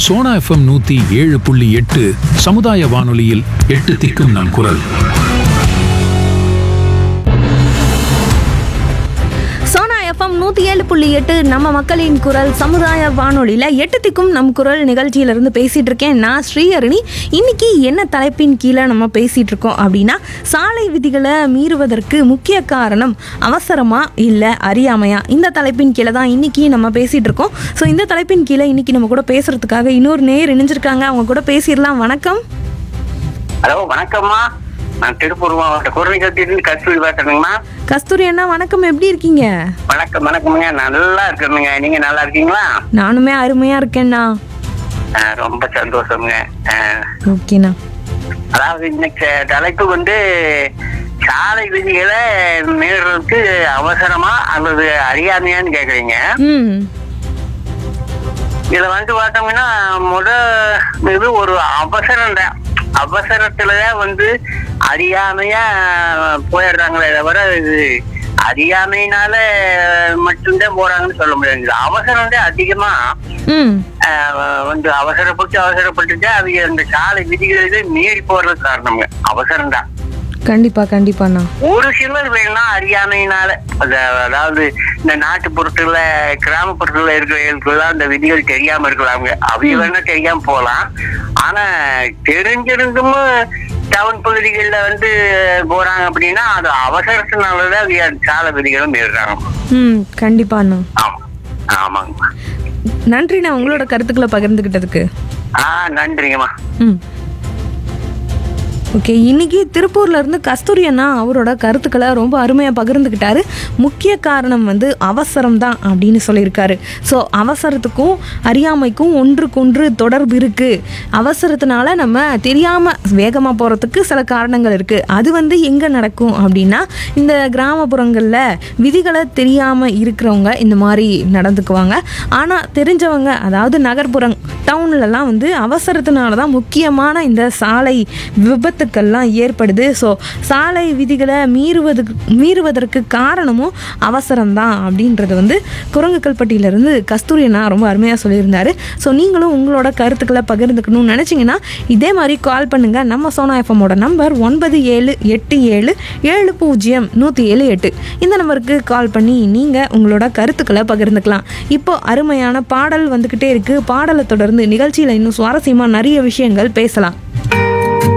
Sona FM நூத்தி ஏழு புள்ளி எட்டு சமுதாய வானொலியில் எட்டு திக்கும் நம் குரல் சோனா எஃப்எம் நூற்றி ஏழு புள்ளி எட்டு நம்ம மக்களின் குரல் சமுதாய வானொலியில் எட்டு திக்கும் நம் குரல் நிகழ்ச்சியிலிருந்து பேசிகிட்டு இருக்கேன் நான் ஸ்ரீஹரணி இன்னைக்கு என்ன தலைப்பின் கீழே நம்ம பேசிகிட்டு இருக்கோம் அப்படின்னா சாலை விதிகளை மீறுவதற்கு முக்கிய காரணம் அவசரமா இல்லை அறியாமையா இந்த தலைப்பின் கீழே தான் இன்னைக்கு நம்ம பேசிகிட்டு இருக்கோம் ஸோ இந்த தலைப்பின் கீழே இன்னைக்கு நம்ம கூட பேசுறதுக்காக இன்னொரு நேர் இணைஞ்சிருக்காங்க அவங்க கூட பேசிடலாம் வணக்கம் ஹலோ வணக்கம்மா நான் திருப்பூர் மாவட்ட குரணிக்கத்திலிருந்து கஸ்தூரி பேசுறேங்கம்மா கஸ்தூரி அண்ணா வணக்கம் எப்படி இருக்கீங்க வணக்கம் வணக்கம்ங்க நல்லா இருக்கணுங்க நீங்க நல்லா இருக்கீங்களா நானுமே அருமையாக இருக்கேண்ணா ஆ, ரொம்ப சந்தோஷம்ங்க ஆ, ஓகேண்ணா அதாவது இன்னைக்கு தலைப்பு வந்து சாலை விதிகளை மீறதுக்கு அவசரமா அல்லது அறியாமையான்னு கேக்குறீங்க ம் இதுல வந்து பார்த்தோம்னா முத இது ஒரு அவசரம் தான் அவசரத்துலதான் வந்து அறியாமையா போயிடுறாங்களே தவிர இது அறியாமையினால மட்டும்தான் போறாங்கன்னு சொல்ல முடியாது இது அவசரம் தான் அதிகமா ம் ஆஹ், வந்து அவசரப்பட்டு அவசரப்பட்டுட்டு அவங்க அந்த சாலை விதிகளிலே மீறி போறது காரணங்க அவசரம் தான் கண்டிப்பா கண்டிப்பாண்ணா ஒரு சிலர் வேணா அறியாமையினால அத- அதாவது இந்த நாட்டுப்புறத்துல கிராமப்புறத்துல இருக்கிறவங்களுக்குலாம் அந்த விதிகள் தெரியாம இருக்கலாங்க அவங்க வேணா தெரியாம போலாம் ஆனா தெரிஞ்சிருந்தும் டவுன் பகுதிகளில் வந்து போறாங்க அப்படின்னா அது அவசரத்தினாலதான் அவங்க அந்த சாலை விதிகளை மீறுறாங்க ம் கண்டிப்பாண்ணா ஆமா ஆமாங்கம்மா நன்றிண்ணா உங்களோட கருத்துக்களை பகிர்ந்துக்கிட்டதுக்கு ஆ நன்றிங்கம்மா ம் ஓகே இன்னைக்கு திருப்பூர்ல இருந்து கஸ்தூரி அண்ணா அவரோட கருத்துக்களை ரொம்ப அருமையாக பகிர்ந்துக்கிட்டாரு முக்கிய காரணம் வந்து அவசரம் தான் அப்படின்னு சொல்லியிருக்காரு ஸோ அவசரத்துக்கும் அறியாமைக்கும் ஒன்றுக்கொன்று தொடர்பு இருக்கு அவசரத்தினால நம்ம தெரியாம வேகமாக போகிறதுக்கு சில காரணங்கள் இருக்கு அது வந்து எங்கே நடக்கும் அப்படின்னா இந்த கிராமப்புறங்களில் விதிகளை தெரியாமல் இருக்கிறவங்க இந்த மாதிரி நடந்துக்குவாங்க ஆனால் தெரிஞ்சவங்க அதாவது நகர்ப்புறம் டவுன்லலாம் வந்து அவசரத்தினால தான் முக்கியமான இந்த சாலை விபத்துக்கள்லாம் ஏற்படுது ஸோ சாலை விதிகளை மீறுவதுக்கு மீறுவதற்கு காரணமும் அவசரம்தான் அப்படின்றது வந்து குரங்குக்கல்பட்டியிலேருந்து கஸ்தூரி அண்ணா ரொம்ப அருமையாக சொல்லியிருந்தாரு ஸோ நீங்களும் உங்களோட கருத்துக்களை பகிர்ந்துக்கணும்னு நினச்சிங்கன்னா இதே மாதிரி கால் பண்ணுங்கள் நம்ம சோனா எஃப்எம்மோட நம்பர் ஒன்பது ஏழு எட்டு ஏழு ஏழு பூஜ்ஜியம் நூற்றி ஏழு எட்டு இந்த நம்பருக்கு கால் பண்ணி நீங்கள் உங்களோட கருத்துக்களை பகிர்ந்துக்கலாம் இப்போ அருமையான பாடல் வந்துக்கிட்டே இருக்குது பாடலை தொடர்ந்து நிகழ்ச்சியில் இன்னும் சுவாரஸ்யமாக நிறைய விஷயங்கள் பேசலாம்